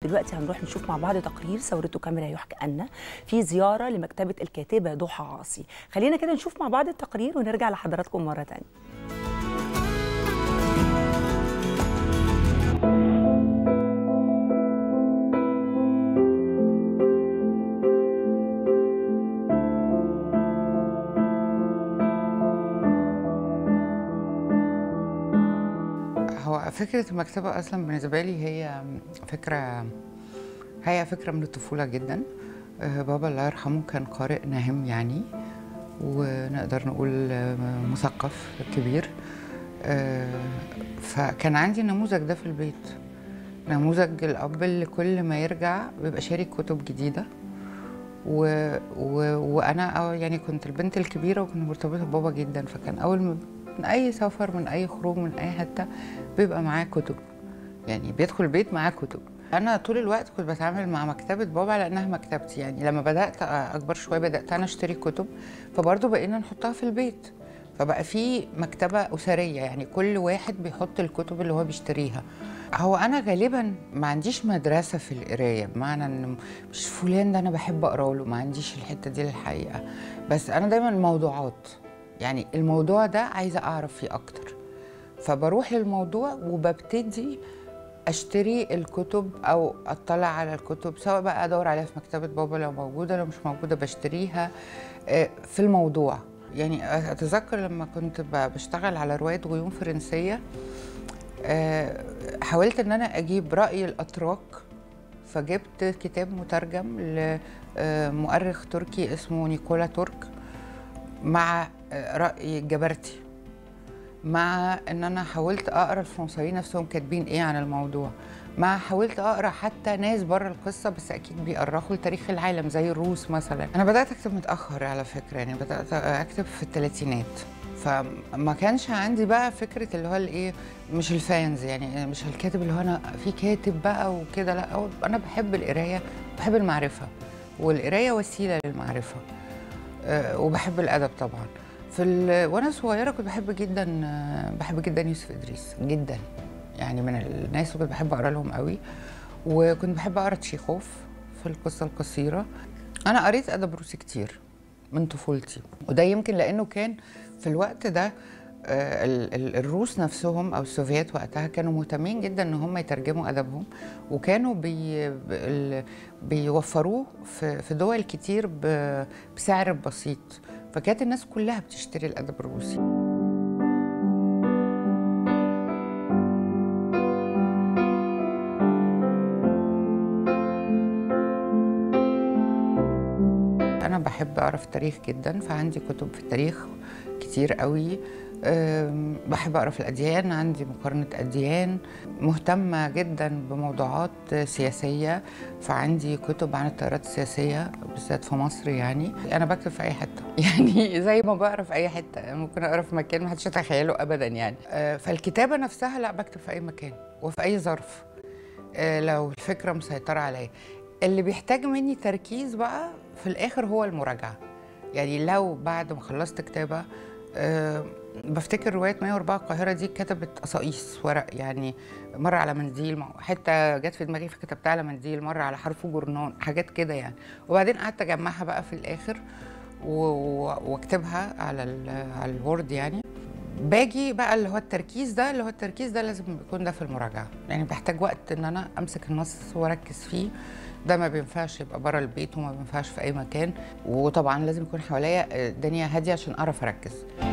دلوقتي هنروح نشوف مع بعض تقرير صورته كاميرا يحكى أن في زيارة لمكتبة الكاتبة ضحى عاصي خلينا كده نشوف مع بعض التقرير ونرجع لحضراتكم مرة تانية هو فكرة المكتبة أصلا بالنسبة لي هي فكرة هي فكرة من الطفولة جدا آه، بابا الله يرحمه كان قارئ ناهم يعني ونقدر نقول آه، مثقف كبير آه، فكان عندي النموذج ده في البيت نموذج الأب اللي كل ما يرجع بيبقى شاري كتب جديدة و... و... وأنا آه يعني كنت البنت الكبيرة وكنت مرتبطة ببابا جدا فكان أول ما من أي سفر من أي خروج من أي حتة بيبقى معاه كتب يعني بيدخل البيت معاه كتب انا طول الوقت كنت بتعامل مع مكتبه بابا على انها مكتبتي يعني لما بدات اكبر شويه بدات انا اشتري كتب فبرضه بقينا نحطها في البيت فبقى في مكتبه اسريه يعني كل واحد بيحط الكتب اللي هو بيشتريها هو انا غالبا ما عنديش مدرسه في القرايه بمعنى ان مش فلان ده انا بحب اقرا له ما عنديش الحته دي الحقيقه بس انا دايما الموضوعات يعني الموضوع ده عايزه اعرف فيه اكتر فبروح للموضوع وببتدي اشتري الكتب او اطلع على الكتب سواء بقى ادور عليها في مكتبه بابا لو موجوده لو مش موجوده بشتريها آه، في الموضوع يعني اتذكر لما كنت ب- بشتغل على روايه غيوم فرنسيه آه، حاولت ان انا اجيب راي الاتراك فجبت كتاب مترجم لمؤرخ تركي اسمه نيكولا ترك مع آه، راي جبرتي مع ان انا حاولت اقرا الفرنساويين نفسهم كاتبين ايه عن الموضوع مع حاولت اقرا حتى ناس بره القصه بس اكيد بيأرخوا لتاريخ العالم زي الروس مثلا انا بدات اكتب متاخر على فكره يعني بدات اكتب في الثلاثينات فما كانش عندي بقى فكره اللي هو الايه مش الفانز يعني مش الكاتب اللي هو انا في كاتب بقى وكده لا هو انا بحب القرايه بحب المعرفه والقرايه وسيله للمعرفه آه، وبحب الادب طبعا في ال... وانا صغيره كنت بحب جدا آه، بحب جدا يوسف ادريس جدا يعني من الناس اللي كنت بحب اقرا لهم قوي وكنت بحب اقرا تشيخوف في القصه القصيره انا قريت ادب روسي كتير من طفولتي وده يمكن لانه كان في الوقت ده آه، ال- ال- الروس نفسهم او السوفيات وقتها كانوا مهتمين جدا ان هم يترجموا ادبهم وكانوا بي ب- ال- بيوفروه في في دول كتير ب- بسعر بسيط فكانت الناس كلها بتشتري الادب الروسي انا بحب اقرا في التاريخ جدا فعندي كتب في التاريخ كتير قوي أم، بحب اقرا في الاديان عندي مقارنه اديان مهتمه جدا بموضوعات سياسيه فعندي كتب عن التيارات السياسيه بالذات في مصر يعني انا بكتب في اي حته يعني زي ما بقرا في اي حته ممكن اقرا في مكان ما حدش يتخيله ابدا يعني أه، فالكتابه نفسها لا بكتب في اي مكان وفي اي ظرف آه، لو الفكره مسيطره عليا اللي بيحتاج مني تركيز بقى في الاخر هو المراجعه يعني لو بعد ما خلصت كتابه أه بفتكر روايه 104 القاهره دي كتبت قصايص ورق يعني مره على منديل حته جت في دماغي فكتبتها على منديل مره على حرف جرنان حاجات كده يعني وبعدين قعدت اجمعها بقى في الاخر و- و- واكتبها على ال- على الوورد يعني باجي بقى اللي هو التركيز ده اللي هو التركيز ده لازم يكون ده في المراجعه يعني بحتاج وقت ان انا امسك النص واركز فيه ده ما بينفعش يبقى بره البيت وما بينفعش في اي مكان وطبعا لازم يكون حواليا الدنيا هاديه عشان اعرف اركز